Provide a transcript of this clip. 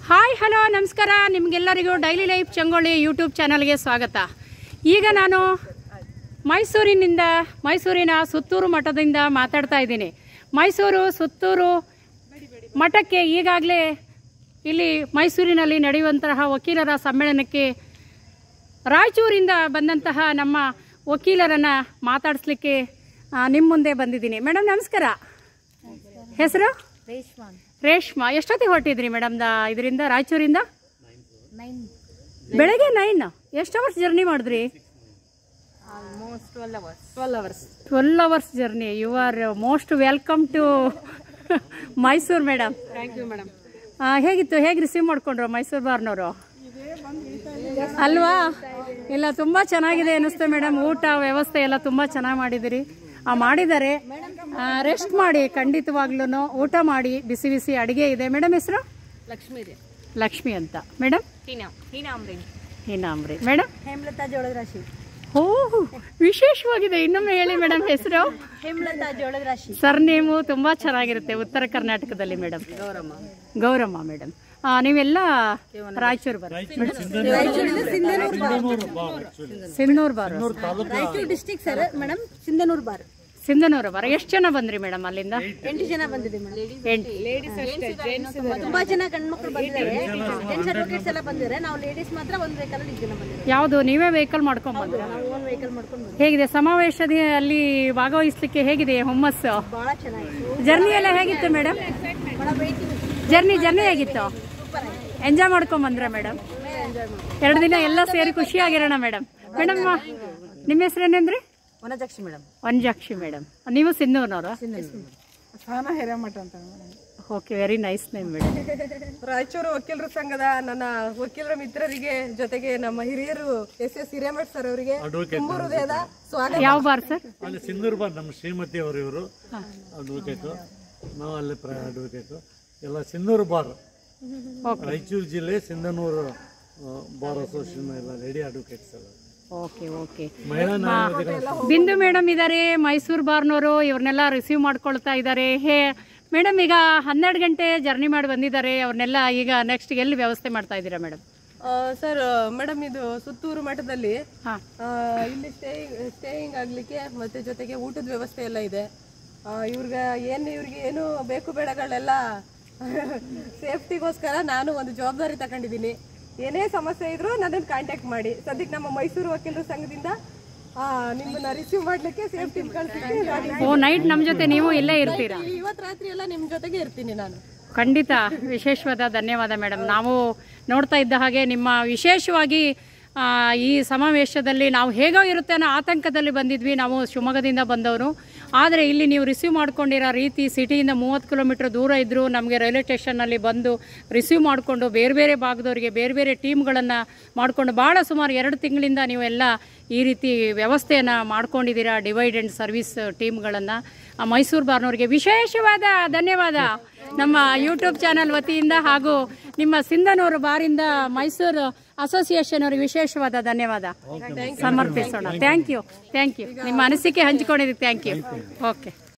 hi hello ನಮಸ್ಕಾರ ನಿಮಗೆಲ್ಲರಿಗೂ daily life ಚಂಗೋಳಿ YouTube ಚಾನಲ್ಗೆ ಸ್ವಾಗತ ಈಗ ನಾನು ಮೈಸೂರಿನಿಂದ ಮೈಸೂರಿನ ಸುತ್ತೂರು ಮಠದಿಂದ ಮಾತಾಡ್ತಾ ಇದ್ದೀನಿ ಮೈಸೂರು ಸುತ್ತೂರು ಮಠಕ್ಕೆ ಈಗಾಗಲೇ ಇಲ್ಲಿ ಮೈಸೂರಿನಲ್ಲಿ ನಡೆಯುವಂತಹ ವಕೀಲರ ಸಮ್ಮೇಳನಕ್ಕೆ ರಾಯಚೂರಿಂದ ಬಂದಂತಹ ನಮ್ಮ ವಕೀಲರನ್ನು ಮಾತಾಡಿಸ್ಲಿಕ್ಕೆ ನಿಮ್ಮ ಮುಂದೆ ಬಂದಿದ್ದೀನಿ ಮೇಡಮ್ ನಮಸ್ಕಾರ ಹೆಸರು ರೇಷ್ಮಾ ರೇಷ್ಮಾ ಎಷ್ಟೊತ್ತಿಗೆ ಹೊರಟಿದ್ರಿ ಮೇಡಮ್ ದ ಇದರಿಂದ ರಾಯಚೂರಿಂದ ನೈನ್ ಬೆಳಗ್ಗೆ ನೈನ್ ಎಷ್ಟು ಅವರ್ಸ್ ಜರ್ನಿ ಮಾಡಿದ್ರಿ almost twelve hours twelve hours twelve hours journey you are most welcome to Mysuru madam thank you madam ಹೇಗಿತ್ತು ಹೇಗೆ ರಿಸೀವ್ ಮಾಡ್ಕೊಂಡ್ರು ಮೈಸೂರು ಬಾರ್ನವರು ಅಲ್ವಾ ಇಲ್ಲ ತುಂಬ ಚೆನ್ನಾಗಿದೆ ಅನ್ನಿಸ್ತು ಮೇಡಮ್ ಊಟ ವ್ಯವಸ್ಥೆ ಎಲ್ಲ ತುಂಬ ಚೆನ್ನಾಗಿ ಮಾಡಿದಿರಿ ಆ, ಮಾಡಿದ್ದಾರೆ ರೆಸ್ಟ್ ಮಾಡಿ ಖಂಡಿತವಾಗ್ಲೂ ಊಟ ಮಾಡಿ ಬಿಸಿ ಬಿಸಿ ಅಡುಗೆ ಇದೆ ಮೇಡಮ್ ಹೆಸರು ಲಕ್ಷ್ಮೀ ರೀ ಲಕ್ಷ್ಮಿ ಅಂತ ಮೇಡಮ್ ಹೀನಾ ಹೀನಾಮ್ರಿ ಹೀನಾಂಬ್ರಿ ಮೇಡಮ್ ಹೇಮಲತಾ ಜೋಳದ ರಾಶಿ ಓ ವಿಶೇಷವಾಗಿದೆ ಇನ್ನೊಮ್ಮೆ ಹೇಳಿ ಮೇಡಮ್ ಹೆಸರು ಹೇಮಲತಾ ಜೋಳದ ರಾಶಿ ಸರ್ ನೇಮು ತುಂಬಾ ಚೆನ್ನಾಗಿರುತ್ತೆ ಉತ್ತರ ಕರ್ನಾಟಕದಲ್ಲಿ ಮೇಡಮ್ ಗೌರಮ್ಮ ಗೌರಮ್ಮ ಮೇಡಮ್ ನೀವೆಲ್ಲ ರಾಯಚೂರು ಬರ Sindhanur bar Raichur district sir madam Sindhanur bar Sindhanur ಬಾರ ಎಷ್ಟು ಜನ ಬಂದ್ರಿ ಮೇಡಮ್ ಅಲ್ಲಿಂದ ಎಂಟು ಜನ ಬಂದಿದೆ ಮೇಡಮ್ ಎಂಟು ತುಂಬಾ ಜನ ಗಂಡ್ಮಕ್ಳು ಬಂದಿದ್ದಾರೆ ಜೆಂಟ್ಸ್ ಅಡ್ವೊಕೇಟ್ಸ್ ಎಲ್ಲ ಬಂದಿದ್ದಾರೆ ನಾವು ಲೇಡೀಸ್ ಮಾತ್ರ ಒಂದು ವೆಹಿಕಲ್ ಅಲ್ಲಿ ಜನ ಬಂದಿದ್ದಾರೆ ಯಾವುದು ನೀವೇ ವೆಹಿಕಲ್ ಮಾಡ್ಕೊಂಡ್ ಬಂದ್ರ ನಾವು ಒಂದು ವೆಹಿಕಲ್ ಮಾಡ್ಕೊಂಡು ಬಂದ್ವಿ ಹೇಗಿದೆ ಸಮಾವೇಶದ ಅಲ್ಲಿ ಭಾಗವಹಿಸ್ಲಿಕ್ಕೆ ಹೇಗಿದೆ ಹುಮ್ಮಸ್ಸು ಬಹಳ ಚೆನ್ನಾಗಿತ್ತು ಜರ್ನಿ ಎಲ್ಲ ಹೇಗಿತ್ತು ಮೇಡಮ್ ಬಹಳ ವೆಯ್ಟಿಂಗ್ ಜರ್ನಿ ಜರ್ನಿ ಹೇಗಿತ್ತು ಸೂಪರ್ ಆಯ್ತು ಎಂಜಾಯ್ ಮಾಡ್ಕೊಂಡ್ ಬಂದ್ರ ಮೇಡಮ್ ಎಂಜಾಯ್ ಮಾಡಿ ಎರಡು ದಿನ ಎಲ್ಲ ಸೇರಿ ಖುಷಿಯಾಗಿರೋಣ ಮೇಡಮ್ ಮೇಡಮ್ ನಿಮ್ಮ ಹೆಸರೇನೇನ್ರಿ ವನಜಾಕ್ಷಿ ಮೇಡಮ್ ವಂಜಾಕ್ಷಿ ಮೇಡಮ್ ನೀವು ಸಿಂಧೂರ್ನವ್ರ ಸ್ಥಾನ ಹಿರೇಮಠ ಅಂತ okay very nice name madam Raichur ವಕೀಲರ ಸಂಘದ ನನ್ನ ವಕೀಲರ ಮಿತ್ರರಿಗೆ ಜೊತೆಗೆ ನಮ್ಮ ಹಿರಿಯರು ಎಸ್ ಎಸ್ ಹಿರೇಮಠ್ ಸರ್ ಅವರಿಗೆ ತುಂಬು ಹೃದಯದ ಸ್ವಾಗತ ಯಾವ ಬಾರ್ ಸರ್ ಅಲ್ಲಿ ಸಿಂಧೂರು ಬಾರ್ ನಮ್ಮ ಶ್ರೀಮತಿ ಅವರು ಇವರು ಅಡ್ವೊಕೇಟು ನಾವು ಅಲ್ಲಿ ಪ್ರ ಅಡ್ವೊಕೇಟು ಎಲ್ಲ ಸಿಂಧೂರು ಬಾರ್ ರಾಯಚೂರು ಜಿಲ್ಲೆ ಸಿಂಧನೂರು ಆ, ಬಾರ್ ಅಸೋಸಿಯೇಷನ್ ಎಲ್ಲ ರೆಡಿ ಅಡ್ವೊಕೇಟ್ಸ್ ಎಲ್ಲ ಓಕೆ ಓಕೆ ಮಹಿಳಾ ನ್ಯಾಯಾಧಿಕರಣ ಬಿಂದು ಮೇಡಮ್ ಇದ್ದಾರೆ ಮೈಸೂರು ಬಾರ್ನವರು ಇವ್ರನ್ನೆಲ್ಲ ರಿಸೀವ್ ಮಾಡ್ಕೊಳ್ತಾ ಇದ್ದಾರೆ ಹೇ ಮೇಡಮ್ ಈಗ ಹನ್ನೆರಡು ಗಂಟೆ ಜರ್ನಿ ಮಾಡಿ ಬಂದಿದ್ದಾರೆ ಅವ್ರನ್ನೆಲ್ಲ ಈಗ ನೆಕ್ಸ್ಟ್ ಎಲ್ಲಿ ವ್ಯವಸ್ಥೆ ಮಾಡ್ತಾ ಇದ್ದೀರಾ ಮೇಡಮ್ ಸರ್ ಮೇಡಮ್ ಇದು ಸುತ್ತೂರು ಮಠದಲ್ಲಿ ಹಾಂ ಆ, ಇಲ್ಲಿ ಸ್ಟೇಯಿಂಗ್ ಸ್ಟೇಯಿಂಗ್ ಆಗ್ಲಿಕ್ಕೆ ಮತ್ತೆ ಜೊತೆಗೆ ಊಟದ ವ್ಯವಸ್ಥೆ ಎಲ್ಲ ಇದೆ ಇವ್ರಿಗೆ ಏನು ಇವ್ರಿಗೆ ಏನು ಬೇಕು ಬೇಡಗಳೆಲ್ಲ ಸೇಫ್ಟಿಗೋಸ್ಕರ ನಾನು ಒಂದು ಜವಾಬ್ದಾರಿ ತಗೊಂಡಿದ್ದೀನಿ ಏನೇ ಸಮಸ್ಯೆ ಇದ್ರೂ ನನ್ನನ್ನು ಕಾಂಟ್ಯಾಕ್ಟ್ ಮಾಡಿ ಸದ್ಯಕ್ಕೆ ನಮ್ಮ ಮೈಸೂರು ವಕೀಲರ ಸಂಘದಿಂದ ಆ, ನಿಮ್ಮನ್ನ ರಿಸೀವ್ ಮಾಡ್ಲಿಕ್ಕೆ ಸೇಫ್ಟಿ ಕಳಿಸ್ಲಿಕ್ಕೆ ಓ ನೈಟ್ ನಮ್ಮ ಜೊತೆ ನೀವು ಇಲ್ಲೇ ಇರ್ತೀರಾ ಇವತ್ತು ರಾತ್ರಿ ಎಲ್ಲ ನಿಮ್ಮ ಜೊತೆಗೆ ಇರ್ತೀನಿ ನಾನು ಖಂಡಿತ ವಿಶೇಷವಾದ ಧನ್ಯವಾದ ಮೇಡಮ್ ನಾವು ನೋಡ್ತಾ ಇದ್ದ ಹಾಗೆ ನಿಮ್ಮ ವಿಶೇಷವಾಗಿ ಆ, ಈ ಸಮಾವೇಶದಲ್ಲಿ ನಾವು ಹೇಗೋ ಇರುತ್ತೆ ಅನ್ನೋ ಆತಂಕದಲ್ಲಿ ಬಂದಿದ್ವಿ ನಾವು ಶಿವಮೊಗ್ಗದಿಂದ ಬಂದವರು ಆದರೆ ಇಲ್ಲಿ ನೀವು ರಿಸೀವ್ ಮಾಡ್ಕೊಂಡಿರೋ ರೀತಿ ಸಿಟಿಯಿಂದ ಮೂವತ್ತು ಕಿಲೋಮೀಟ್ರ್ ದೂರ ಇದ್ದರೂ ನಮಗೆ ರೈಲ್ವೆ ಸ್ಟೇಷನ್ನಲ್ಲಿ ಬಂದು ರಿಸೀವ್ ಮಾಡಿಕೊಂಡು ಬೇರೆ ಬೇರೆ ಭಾಗದವರಿಗೆ ಬೇರೆ ಬೇರೆ ಟೀಮ್ಗಳನ್ನು ಮಾಡಿಕೊಂಡು ಭಾಳ ಸುಮಾರು ಎರಡು ತಿಂಗಳಿಂದ ನೀವೆಲ್ಲ ಈ ರೀತಿ ವ್ಯವಸ್ಥೆಯನ್ನು ಮಾಡ್ಕೊಂಡಿದ್ದೀರಾ ಡಿವೈಡ್ ಆ್ಯಂಡ್ ಸರ್ವಿಸ್ ಟೀಮ್ಗಳನ್ನು ಮೈಸೂರು ಬಾರ್ನವರಿಗೆ ವಿಶೇಷವಾದ ಧನ್ಯವಾದ ನಮ್ಮ ಯೂಟ್ಯೂಬ್ ಚಾನಲ್ ವತಿಯಿಂದ ಹಾಗೂ ನಿಮ್ಮ ಸಿಂಧನೂರು ಬಾರಿಂದ ಮೈಸೂರು ಅಸೋಸಿಯೇಷನ್ ಅವರಿಗೆ ವಿಶೇಷವಾದ ಧನ್ಯವಾದ ಸಮರ್ಪಿಸೋಣ ಥ್ಯಾಂಕ್ ಯು ಥ್ಯಾಂಕ್ ಯು ನಿಮ್ಮ ಅನಿಸಿಕೆ ಹಂಚಿಕೊಂಡಿದ್ದಕ್ಕೆ ಥ್ಯಾಂಕ್ ಯು ಓಕೆ